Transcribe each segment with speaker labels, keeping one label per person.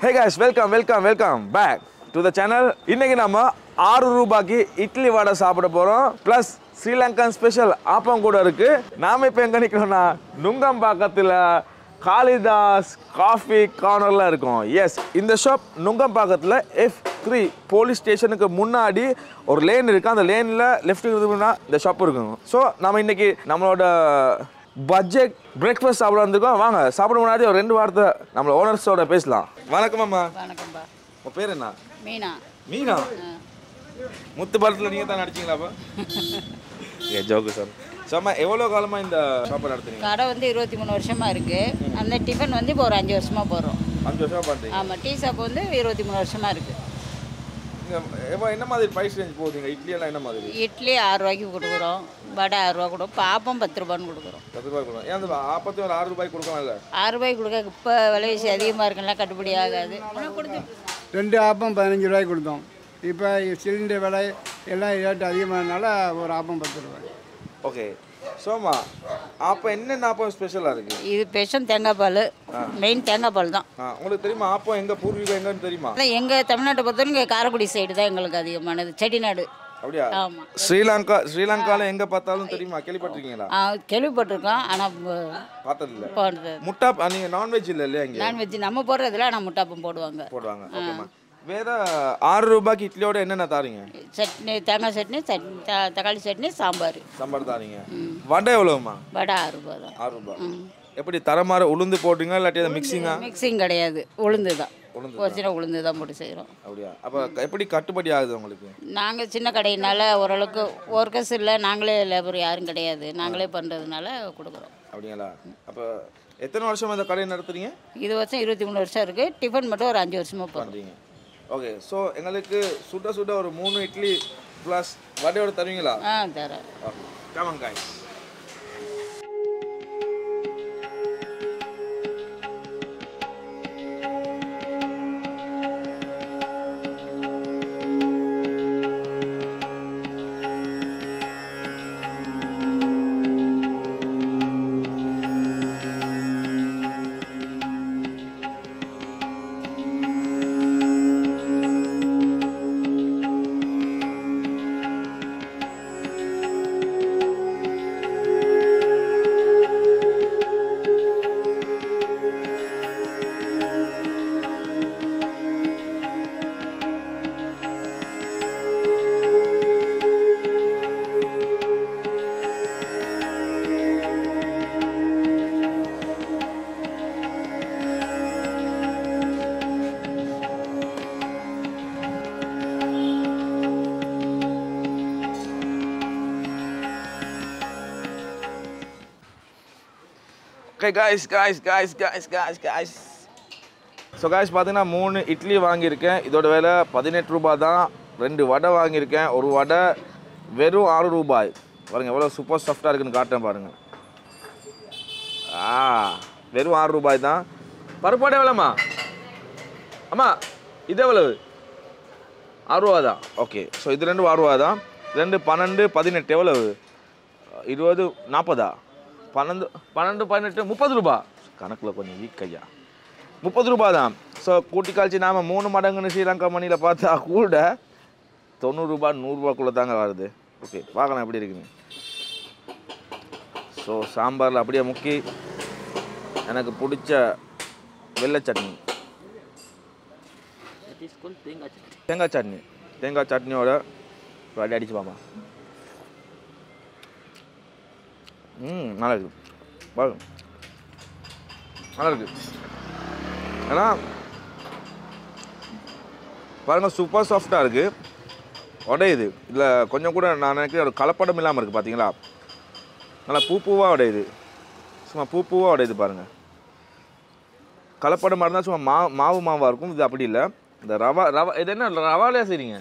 Speaker 1: hey guys welcome welcome welcome back to the channel இன்னைக்கு நம்ம ஆறு ரூபாய்க்கு இட்லி வடை சாப்பிட போகிறோம் ப்ளஸ் ஸ்ரீலங்கன் ஸ்பெஷல் ஆப்பம் கூட இருக்கு நாம இப்போ எங்கே நிற்கிறோம்னா நுங்கம்பாக்கத்தில் காளிதாஸ் காஃபி கார்னரில் இருக்கோம் எஸ் இந்த ஷாப் நுங்கம்பாக்கத்தில் எஃப் த்ரீ போலீஸ் ஸ்டேஷனுக்கு முன்னாடி ஒரு லேன் இருக்குது அந்த லேனில் லெஃப்ட் இருக்குதுன்னா இந்த ஷாப் இருக்கும் ஸோ நம்ம இன்னைக்கு நம்மளோட பட்ஜெட் பிரேக்ஃபாஸ்ட் சாப்பிட வந்திருக்கோம் வாங்க சாப்பிட முன்னாடி ஒரு ரெண்டு வாரத்தை நம்மள ஓனர்ஸோட பேசலாம் வணக்கம் அம்மா
Speaker 2: வணக்கம்பா
Speaker 1: உங்கள் பேர் என்ன
Speaker 2: மீனா
Speaker 1: மீனா முத்து படத்தில் நீங்கள் தான் நடிச்சீங்களா அப்போ ஏ ஜோக்கு சார் ஸோ அம்மா எவ்வளோ காலமாக இந்த ஷாப்பை நடத்துறீங்க
Speaker 2: கடை வந்து இருபத்தி மூணு வருஷமா இருக்கு அந்த டிஃபன் வந்து இப்போ ஒரு அஞ்சு வருஷமா போடுறோம்
Speaker 1: அஞ்சு வருஷமாக பண்ணுறீங்க
Speaker 2: ஆமாம் டீ ஷாப் வந்து இருபத்தி மூணு வருஷமா இருக்கு
Speaker 1: எப்போ என்ன மாதிரி ப்ரைஸ் ரேஞ்ச் போகுதுங்க இட்லி எல்லாம் என்ன மாதிரி
Speaker 2: இட்லி ஆறு ரூபாய்க்கு கொடுக்குறோம் வடை ஆறு ரூபா கொடுக்கும் பாப்பம் பத்து ரூபான்னு கொடுக்குறோம்
Speaker 1: பத்து ரூபாய் கொடுக்கலாம் ஏன் அந்த ஆப்பத்தி ஒரு ஆறு ரூபாய்க்கு கொடுக்கலாம்ல
Speaker 2: ஆறு ரூபாய்க்கு கொடுக்க இப்போ விலைவாசி அதிகமாக இருக்குன்னா கட்டுப்படி ஆகாது ஆனால் கொடுத்துட்டு
Speaker 3: ரெண்டு ஆப்பம் பதினஞ்சு ரூபாய்க்கு கொடுத்தோம் இப்போ சிலிண்டர் விலை எல்லாம் ரேட்டு அதிகமானதுனால ஒரு ஆப்பம் பத்து ரூபாய்
Speaker 1: ஓகே சோமா அப்போ என்னென்ன ஆப்பம் ஸ்பெஷலாக இருக்குது
Speaker 2: இது பெஷன் தேங்காய் பால் மெயின் தேங்காய் பால் தான்
Speaker 1: ஆ உங்களுக்கு தெரியுமா ஆப்பம் எங்கே பூர்வீகம் எங்கன்னு தெரியுமா
Speaker 2: அதான் எங்கள் தமிழ்நாட்டை பொறுத்தவரைக்கும் இங்கே காரைக்குடி சைடு தான் எங்களுக்கு அதிகமானது செட்டிநாடு
Speaker 1: அப்படியா
Speaker 2: ஆமாம்
Speaker 1: ஸ்ரீலங்கா ஸ்ரீலங்காவில் எங்கே பார்த்தாலும் தெரியுமா கேள்விப்பட்டிருக்கீங்களா
Speaker 2: கேள்விப்பட்டிருக்கோம் ஆனால்
Speaker 1: பார்த்ததில்ல
Speaker 2: போடுறது
Speaker 1: முட்டா நீங்கள் நான்வெஜ் இல்லை இல்லையா இங்கே
Speaker 2: நான்வெஜ் நம்ம போடுறதுல ஆனால் முட்டாப்பம் போடுவாங்க
Speaker 1: போடுவாங்க ஓகேம்மா வேற ஆறு ரூபாய்க்கு இட்லியோட என்னென்ன தாரீங்க
Speaker 2: சட்னி தேங்காய் சட்னி சட்னி த- தக்காளி சட்னி சாம்பார்
Speaker 1: சாம்பார் தாரீங்க வடை எவ்வளோம்மா
Speaker 2: வடை ஆறு ரூபா தான்
Speaker 1: ஆறு ரூபாய் எப்படி தரமாற உளுந்து போட்டுங்க இல்லாட்டி அதை மிக்சிங்கா
Speaker 2: மிக்சிங் கிடையாது உளுந்து தான்
Speaker 1: உளுந்து
Speaker 2: ஒரு சின்ன உளுந்து தான் போட்டு செய்கிறோம்
Speaker 1: அப்படியா அப்போ எப்படி கட்டுப்படி ஆகுது உங்களுக்கு
Speaker 2: நாங்கள் சின்ன கடையினால ஓரளவுக்கு ஒர்க்கர்ஸ் இல்லை நாங்களே லேபர் யாரும் கிடையாது நாங்களே பண்ணுறதுனால கொடுக்குறோம்
Speaker 1: அப்படிங்களா அப்போ எத்தனை வருஷம் இந்த கடையை நடத்துறீங்க
Speaker 2: இது வருஷம் இருபத்தி மூணு வருஷம் இருக்குது டிஃபன் மட்டும் ஒரு அஞ்சு வருஷமாக போகிறோம்
Speaker 1: பண்ணுறீங்க ஓகே ஸோ எங்களுக்கு சுட சுட ஒரு மூணு இட்லி ப்ளஸ் வடையோட தருவீங்களா
Speaker 2: ஆ தரேன்
Speaker 1: come on guy okay guys guys guys guys guys guys so guys பார்த்தீங்கன்னா மூணு இட்லி வாங்கியிருக்கேன் இதோட விலை பதினெட்டு ரூபாய் தான் ரெண்டு வடை வாங்கியிருக்கேன் ஒரு வடை வெறும் ஆறு ரூபாய் பாருங்க எவ்வளோ சூப்பர் சாஃப்டாக இருக்குன்னு காட்டேன் பாருங்க ஆ வெறும் ஆறு ரூபாய் தான் பருப்பாடு எவ்வளோம்மா அம்மா இது எவ்வளவு ஆறு ரூபா தான் ஓகே ஸோ இது ரெண்டு ஆறு ரூபா தான் ரெண்டு பன்னெண்டு பதினெட்டு எவ்வளவு இருபது நாற்பதா பன்னெண்டு பன்னெண்டு பதினெட்டு முப்பது ரூபா கணக்கில் கொஞ்சம் வீக் ஐயா முப்பது ரூபா தான் ஸோ கூட்டி கழிச்சு நாம் மூணு மடங்குன்னு ஸ்ரீலங்கா மணியில் பார்த்தா கூட தொண்ணூறுரூபா நூறுரூவாக்குள்ளே தாங்க வருது ஓகே பார்க்கலாம் எப்படி இருக்குன்னு ஸோ சாம்பாரில் அப்படியே முக்கி எனக்கு பிடிச்ச வெள்ளை சட்னி தேங்காய் சட்னி தேங்காய் சட்னியோட ஒரு அடி அடிச்சு பாமா ம் நல்லா இருக்கு பாருங்க நல்லா இருக்கு ஏன்னா பாருங்க சூப்பர் சாஃப்டாக இருக்கு உடையுது இதில் கொஞ்சம் கூட நான் நினைக்கிறேன் ஒரு கலப்படம் இல்லாமல் இருக்குது பார்த்தீங்களா நல்லா பூ பூவாக உடையுது சும்மா பூ பூவாக உடையுது பாருங்கள் கலப்படமாக இருந்தால் சும்மா மா மாவு மாவாக இருக்கும் இது அப்படி இல்லை இந்த ரவா ரவா இது என்ன ரவாலையா செய்றீங்க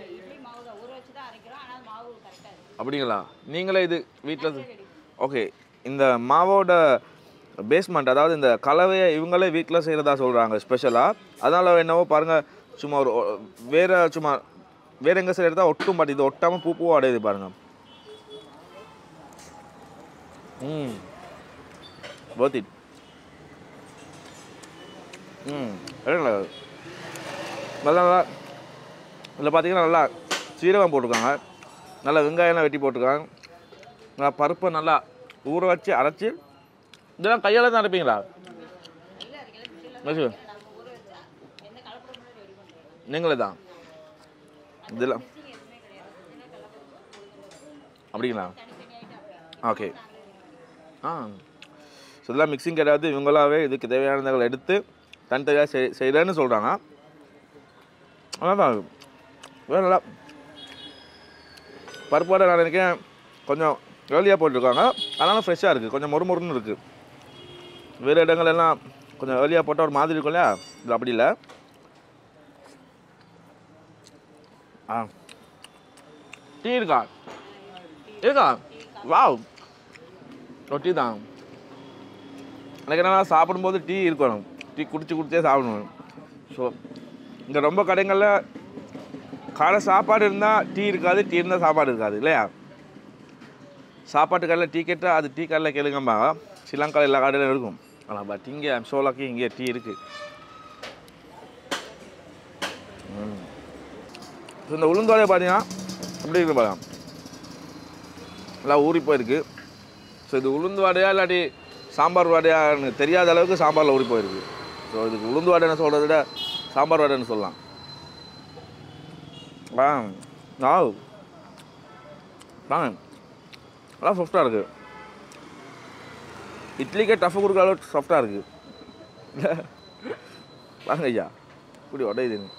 Speaker 1: அப்படிங்களா நீங்களே இது வீட்டில் ஓகே இந்த மாவோட பேஸ்மெண்ட் அதாவது இந்த கலவையை இவங்களே வீட்டில் செய்கிறதா சொல்கிறாங்க ஸ்பெஷலாக அதனால் என்னவோ பாருங்கள் சும்மா ஒரு ஒ- வேற சும்மா வேற எங்கே சைடு எடுத்தால் ஒட்டும் பட் இது ஒட்டாமல் பூ பூவாக அடையுது பாருங்கள் ம் worth it ம் இல்லை நல்லா நல்லா இதில் பார்த்தீங்கன்னா நல்லா சீரகம் போட்டிருக்காங்க நல்லா வெங்காயம்லாம் வெட்டி போட்டிருக்காங்க நல்லா பருப்பை நல்லா ஊற வச்சு அரைச்சி இதெல்லாம் கையால் தான் அரைப்பீங்களா மசு நீங்களே தான் இதெல்லாம் அப்படிங்களா ஓகே ஆ ஸோ இதெல்லாம் மிக்சிங் கிடையாது இவங்களாவே இதுக்கு தேவையானதை எடுத்து தனித்தனியாக செய் செய்கிறேன்னு சொல்கிறாங்க அதான் வேறு நல்லா பருப்பு வடை நான் நினைக்கிறேன் கொஞ்சம் ஏர்லியாக போட்டிருக்காங்க அதனால ஃப்ரெஷ்ஷாக இருக்குது கொஞ்சம் மொறுமொறுன்னு இருக்குது வேறு இடங்கள் எல்லாம் கொஞ்சம் ஏர்லியாக போட்டால் ஒரு மாதிரி இருக்கும் இல்லையா இது அப்படி இல்லை ஆ டீ இருக்கா இருக்கா வாவ் ஒரு டீ தான் எனக்கு என்னன்னா சாப்பிடும்போது டீ இருக்கணும் டீ குடிச்சு குடிச்சே சாப்பிடணும் ஸோ இங்கே ரொம்ப கடைகளில் காலை சாப்பாடு இருந்தால் டீ இருக்காது டீ இருந்தால் சாப்பாடு இருக்காது இல்லையா சாப்பாட்டு கடையில் டீ கேட்டால் அது டீ கடையில் கேளுங்கம்மா ஸ்ரீலங்காவில் எல்லா கடையிலும் இருக்கும் ஆனால் பட் இங்கே சோலாக்கி இங்கே டீ இருக்குது ஸோ இந்த உளுந்தோடைய பார்த்தீங்கன்னா எப்படி இருக்கு பாருங்க நல்லா ஊறி போயிருக்கு ஸோ இது உளுந்து வடையா இல்லாட்டி சாம்பார் வடையான்னு தெரியாத அளவுக்கு சாம்பாரில் ஊறி போயிருக்கு ஸோ இதுக்கு உளுந்து வடைன்னு சொல்கிறத விட சாம்பார் வடைன்னு சொல்லலாம் ஆ ஆ வாங்க நல்லா சாஃப்டாக இருக்குது இட்லிக்கே டஃப் கொடுக்குற அளவுக்கு சாஃப்டாக இருக்குது வாங்க ஐயா இப்படி உடையுதுன்னு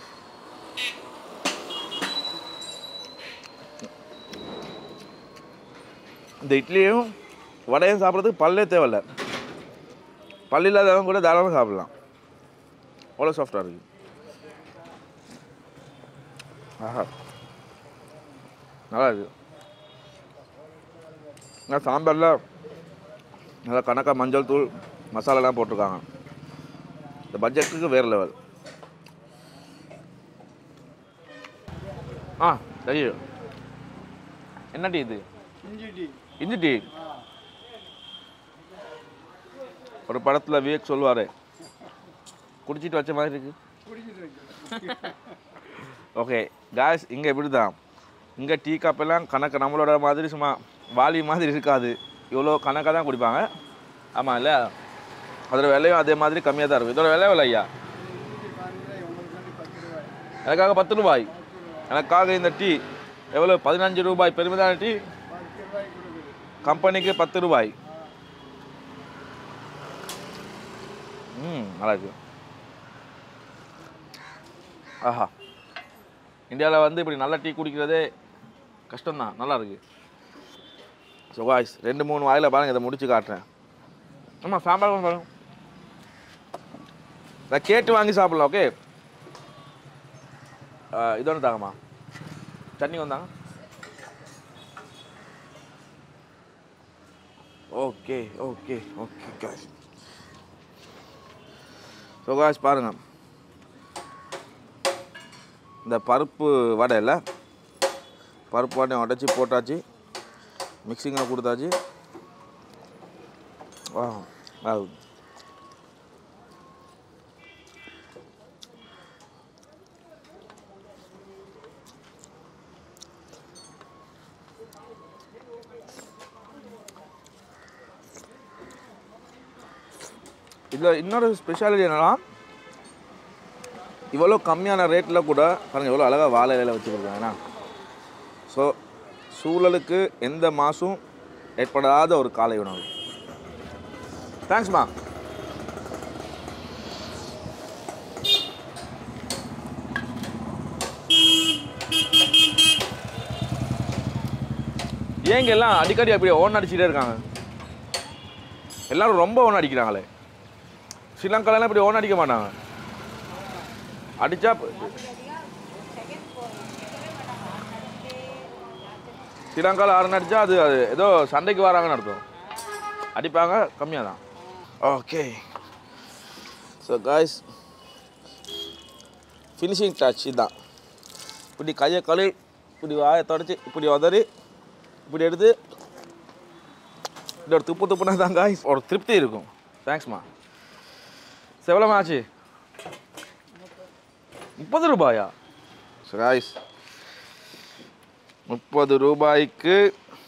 Speaker 1: இந்த இட்லியும் வடையும் சாப்பிட்றதுக்கு பல்லே தேவையில்ல பல் இல்லாதவங்க கூட தாராளமாக சாப்பிடலாம் அவ்வளோ சாஃப்டாக இருக்குது ஆஹா நல்லா இருக்கு நான் சாம்பாரில் நல்லா கணக்காக மஞ்சள் தூள் மசாலாலாம் போட்டிருக்காங்க இந்த பட்ஜெட்டுக்கு வேறு லெவல் ஆ ஐயோ என்ன டீ இது
Speaker 3: இஞ்சி டீ
Speaker 1: இஞ்சி டீ ஒரு படத்தில் விவேக் சொல்லுவார் குடிச்சிட்டு வச்ச மாதிரி இருக்கு
Speaker 3: குடிச்சிட்டு வைக்கிறேன்
Speaker 1: ஓகே காய்ஸ் இங்கே இப்படி தான் இங்கே டீ கப்பெல்லாம் கணக்கு நம்மளோட மாதிரி சும்மா வாலி மாதிரி இருக்காது இவ்வளோ கணக்காக தான் குடிப்பாங்க ஆமாம் இல்லை அதோட விலையும் அதே மாதிரி கம்மியாக தான் இருக்கும் இதோட விலை விலை ஐயா எனக்காக பத்து ரூபாய் எனக்காக இந்த டீ எவ்வளோ பதினஞ்சு ரூபாய் பெருமைதான டீ கம்பெனிக்கு பத்து ரூபாய் ம் நல்லா இருக்கு ஆஹா இந்தியாவில் வந்து இப்படி நல்ல டீ குடிக்கிறதே கஷ்டம்தான் நல்லா இருக்கு ஸோ வாய்ஸ் ரெண்டு மூணு வாயில் பாருங்க இதை முடிச்சு காட்டுறேன் ஆமாம் சாம்பார் கொஞ்சம் பாருங்க நான் கேட்டு வாங்கி சாப்பிடலாம் ஓகே இது ஒன்று தாங்கம்மா சட்னி வந்தாங்க ஓகே ஓகே ஓகே காஷ் ஸோ காஷ் பாருங்க இந்த பருப்பு வடை இல்லை பருப்பு வடையை உடச்சி போட்டாச்சு மிக்சிங்கில் கொடுத்தாச்சு வா ஆ இதில் இன்னொரு ஸ்பெஷாலிட்டி என்னன்னா இவ்வளோ கம்மியான ரேட்டில் கூட பாருங்கள் எவ்வளோ அழகாக வாழை இலையில வச்சு கொடுக்குறாங்கன்னா ஸோ சூழலுக்கு எந்த மாசும் ஏற்படாத ஒரு காலை உணவு தேங்க்ஸ்மா ஏங்க எல்லாம் அடிக்கடி அப்படி ஓன் அடிச்சுட்டே இருக்காங்க எல்லாரும் ரொம்ப ஓன் அடிக்கிறாங்களே ஸ்ரீலங்காலலாம் இப்படி ஓன் அடிக்க மாட்டாங்க அடிச்சா ப- ஸ்ரீலங்காவில் ஆறு அடிச்சா அது அது ஏதோ சண்டைக்கு வராங்கன்னு அர்த்தம் அடிப்பாங்க கம்மியாக தான் okay so guys finishing touch இதுதான் இப்படி கையை கழுவி இப்படி வாயை தொடச்சி இப்படி உதறி இப்படி எடுத்து இப்படி ஒரு துப்பு துப்புனா தான் காய்ஸ் ஒரு திருப்தி இருக்கும் தேங்க்ஸ்மா எவ்வளோமா ஆச்சு முப்பது ரூபாயா ரைஸ் முப்பது ரூபாய்க்கு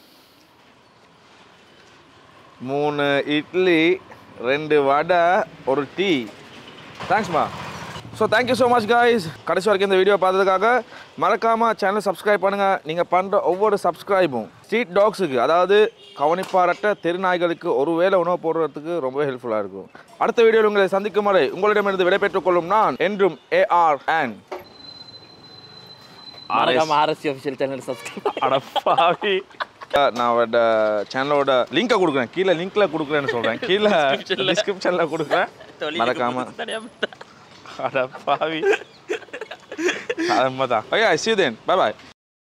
Speaker 1: மூணு இட்லி ரெண்டு வடை ஒரு டீ தேங்க்ஸ்மா so thank you so much guys கடைசி வரைக்கும் இந்த வீடியோ பார்த்ததுக்காக மறக்காமல் சேனல் சப்ஸ்கிரைப் பண்ணுங்கள் நீங்கள் பண்ணுற ஒவ்வொரு சப்ஸ்கிரைபும் ஸ்ட்ரீட் டாக்ஸுக்கு அதாவது கவனிப்பாரட்ட தெருநாய்களுக்கு ஒரு வேளை உணவு போடுறதுக்கு ரொம்ப ஹெல்ப்ஃபுல்லாக இருக்கும் அடுத்த வீடியோவில் உங்களை சந்திக்கும் வரை உங்களிடமிருந்து விடைபெற்றுக் கொள்ளும் நான் என்றும் ஏஆர் அண்ட்
Speaker 4: மறக்காம ஆர்எஸ்சி அஃபிஷியல் சேனல் சப்ஸ்கிரைப்
Speaker 1: அடப்பாவி நான் அவட சேனலோட லிங்கை கொடுக்குறேன் கீழே லிங்க்ல கொடுக்குறேன்னு சொல்றேன் கீழே டிஸ்கிரிப்ஷன்ல கொடுக்குறேன் மறக்காம அடப்பாவி அது உண்மைதான் okay I see then bye bye